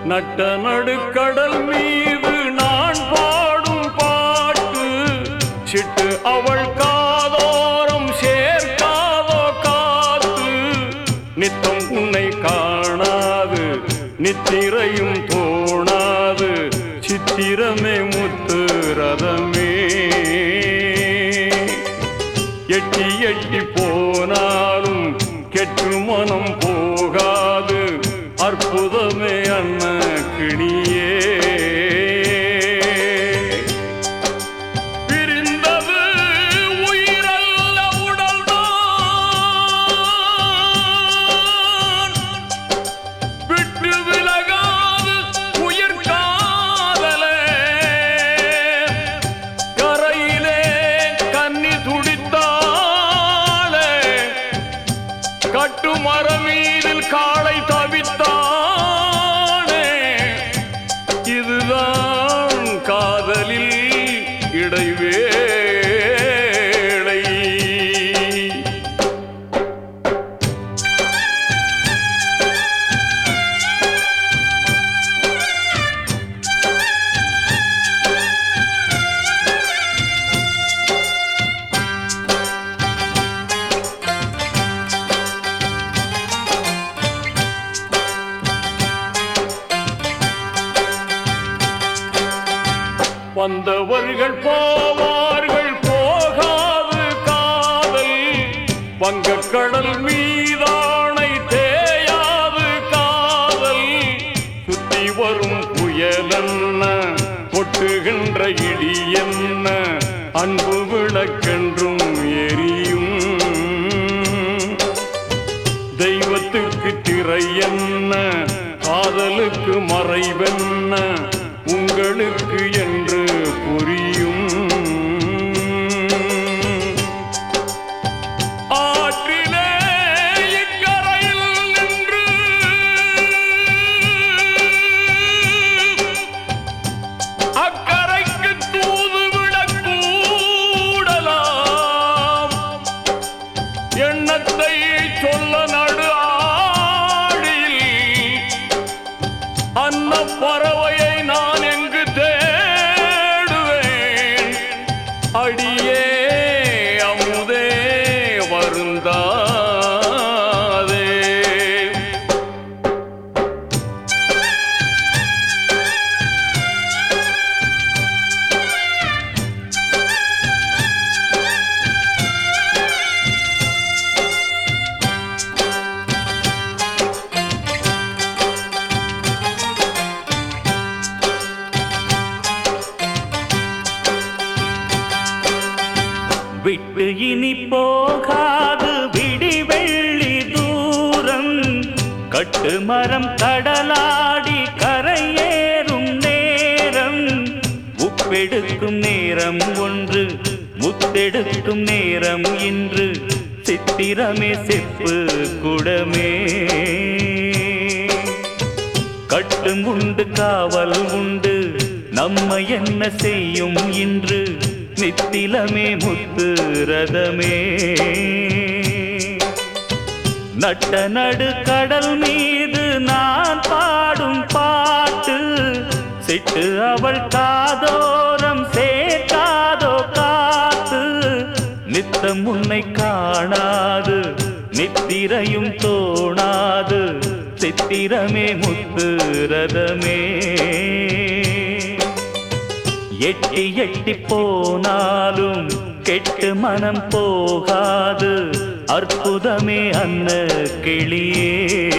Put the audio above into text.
நட்ட நடுக்கடல் மீது நான் பாடும் பாட்டு சிட்டு அவள் காதோரம் சேர்க்காதோ காத்து நித்தம் உன்னை காணாது நித்திரையும் தோணாது சித்திரமே முத்து ரதமே எட்டி எட்டி போனாலும் கெட்டு மனம் போகாது அற்புதமே அண்ண கிணியே பிரிந்தது உயிரல்ல உடல்தான் விட்டு விலகாது உயிர் காதலே கரையிலே கன்னி துடித்தாளே கட்டு மரமீதில் காளை தவித்தானே இதுதான் காதலில் இடைவேளை வந்தவர்கள் போவார்கள் போகாது காதல் வங்கக்கடல் மீதானை தேயாது காதல் சுத்தி வரும் புயலென்ன கொட்டுகின்ற இடி என்ன அன்பு விளக்கென்றும் எரியும் தெய்வத்துக்கு திரை என்ன காதலுக்கு மறைவென்ன உங்களுக்கு என்று புரியும் ஆற்றிலே இக்கரையில் நின்று அக்கரைக்கு தூது விடக்கூடலாம் எண்ணத்தை சொல்ல நடு ஆடியில் அன்ன பறவையை நான் எங்கு தேடுவேன் அடியே அமுதே வருந்தாதே விட்டு இனி போகாது விடி வெள்ளி தூரம் கட்டு மரம் கடலாடி கரையேறும் நேரம் உப்பெடுக்கும் நேரம் ஒன்று முத்தெடுக்கும் நேரம் இன்று சித்திரமே செப்பு குடமே கட்டும் உண்டு காவல் உண்டு நம்ம என்ன செய்யும் இன்று நித்திலமே முத்து ரதமே நட்ட நடு கடல் மீது நான் பாடும் பாட்டு சிட்டு அவள் காதோரம் சேர்க்காதோ காத்து நித்தம் உன்னை காணாது நித்திரையும் தோணாது சித்திரமே முத்து ரதமே எட்டி எட்டி போனாலும் கெட்டு மனம் போகாது அற்புதமே அன்ன கிளியே